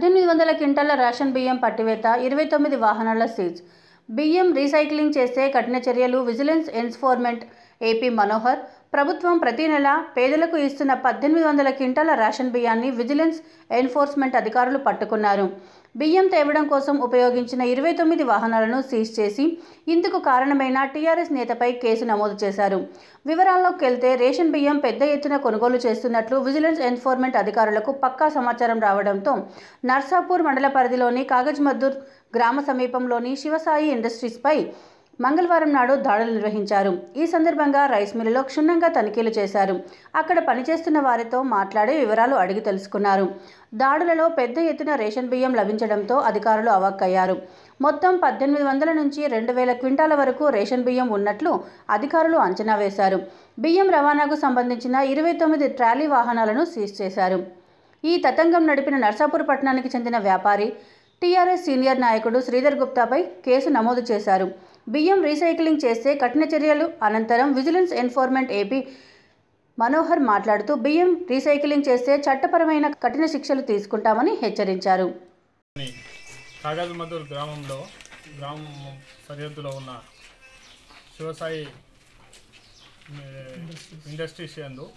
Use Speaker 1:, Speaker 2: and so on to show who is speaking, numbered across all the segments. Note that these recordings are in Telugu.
Speaker 1: పద్దెనిమిది వందల క్వింటాల రేషన్ బియ్యం పట్టివేత ఇరవై తొమ్మిది వాహనాల సీజ్ బియ్యం రీసైక్లింగ్ చేస్తే కఠిన చర్యలు విజిలెన్స్ ఎన్ఫోర్స్మెంట్ ఏపీ మనోహర్ ప్రభుత్వం ప్రతి నెల పేదలకు ఇస్తున్న పద్దెనిమిది వందల క్వింటాల రేషన్ బియ్యాన్ని విజిలెన్స్ ఎన్ఫోర్స్మెంట్ అధికారులు పట్టుకున్నారు బియ్యం తేవడం కోసం ఉపయోగించిన ఇరవై తొమ్మిది వాహనాలను సీజ్ చేసి ఇందుకు కారణమైన టీఆర్ఎస్ నేతపై కేసు నమోదు చేశారు వివరాల్లోకి వెళ్తే రేషన్ బియ్యం పెద్ద ఎత్తున కొనుగోలు చేస్తున్నట్లు విజిలెన్స్ ఎన్ఫోర్స్మెంట్ అధికారులకు పక్కా సమాచారం రావడంతో నర్సాపూర్ మండల పరిధిలోని కాగజ్మద్దూర్ గ్రామ సమీపంలోని శివసాయి ఇండస్ట్రీస్పై మంగళవారం నాడు దాడులు నిర్వహించారు ఈ సందర్భంగా రైస్ మిల్లులో క్షుణ్ణంగా తనిఖీలు చేశారు అక్కడ పనిచేస్తున్న వారితో మాట్లాడి వివరాలు అడిగి తెలుసుకున్నారు దాడులలో పెద్ద ఎత్తున రేషన్ బియ్యం లభించడంతో అధికారులు అవాక్కయ్యారు మొత్తం పద్దెనిమిది వందల నుంచి రెండు వేల క్వింటాల వరకు రేషన్ బియ్యం ఉన్నట్లు అధికారులు అంచనా వేశారు బియ్యం రవాణాకు సంబంధించిన ఇరవై తొమ్మిది ట్రాలీ వాహనాలను సీజ్ చేశారు ఈ తతంగం నడిపిన నర్సాపూర్ పట్టణానికి చెందిన వ్యాపారి టీఆర్ఎస్ సీనియర్ నాయకుడు శ్రీధర్ గుప్తాపై కేసు నమోదు చేశారు బియ్యం రీసైక్లింగ్ చేస్తే కఠిన చర్యలు అనంతరం విజిలెన్స్ ఎన్ఫోర్స్మెంట్ ఏపీ మనోహర్ మాట్లాడుతూ బియ్యం రీసైక్లింగ్ చేస్తే చట్టపరమైన కఠిన శిక్షలు తీసుకుంటామని హెచ్చరించారు
Speaker 2: అని కాగజ్ మధుర్ గ్రామంలో గ్రామం సరిహద్దులో ఉన్న శివసాయి ఏ, ఇండస్ట్రీస్ యందు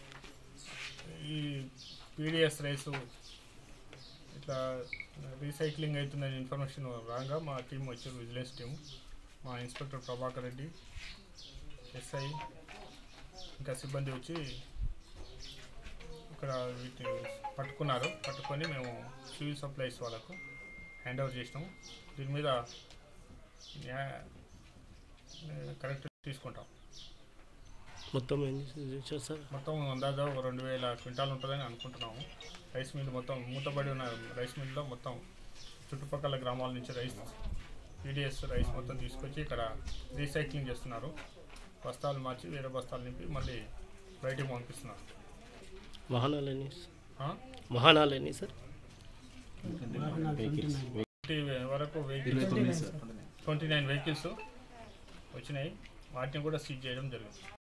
Speaker 2: ఈ పీడిఎస్ రైసు ఇట్లా రీసైక్లింగ్ అవుతుందని ఇన్ఫర్మేషన్ రాగా మా టీం వచ్చారు విజిలెన్స్ టీం మా ఇన్స్పెక్టర్ ప్రభాకర్ రెడ్డి ఎస్ఐ ఇంకా సిబ్బంది వచ్చి ఇక్కడ వీటిని పట్టుకున్నారు పట్టుకొని మేము సివిల్ సప్లైస్ వాళ్ళకు హ్యాండ్ ఓవర్ చేసినాము దీని మీద న్యాయ- కరెక్ట్ తీసుకుంటాం
Speaker 3: మొత్తం ఏం చేశారు సార్
Speaker 2: మొత్తం అందాజా ఒక రెండు వేల క్వింటాలు ఉంటుందని అనుకుంటున్నాము రైస్ మిల్ మొత్తం మూతపడి ఉన్న రైస్ మిల్లో మొత్తం చుట్టుపక్కల గ్రామాల నుంచి రైస్ పీడిఎస్ రైస్ మొత్తం తీసుకొచ్చి ఇక్కడ రీసైక్లింగ్ చేస్తున్నారు బస్తాలు మార్చి వేరే బస్తాలు నింపి మళ్ళీ బయటికి పంపిస్తున్నారు
Speaker 3: వాహనాలు ఎన్ని
Speaker 2: ఆ?
Speaker 3: వాహనాలు ఎన్ని సార్
Speaker 2: ట్వంటీ వరకు వెహికల్స్ ట్వంటీ నైన్ వెహికల్స్ వచ్చినాయి వాటిని కూడా సీజ్ చేయడం జరిగింది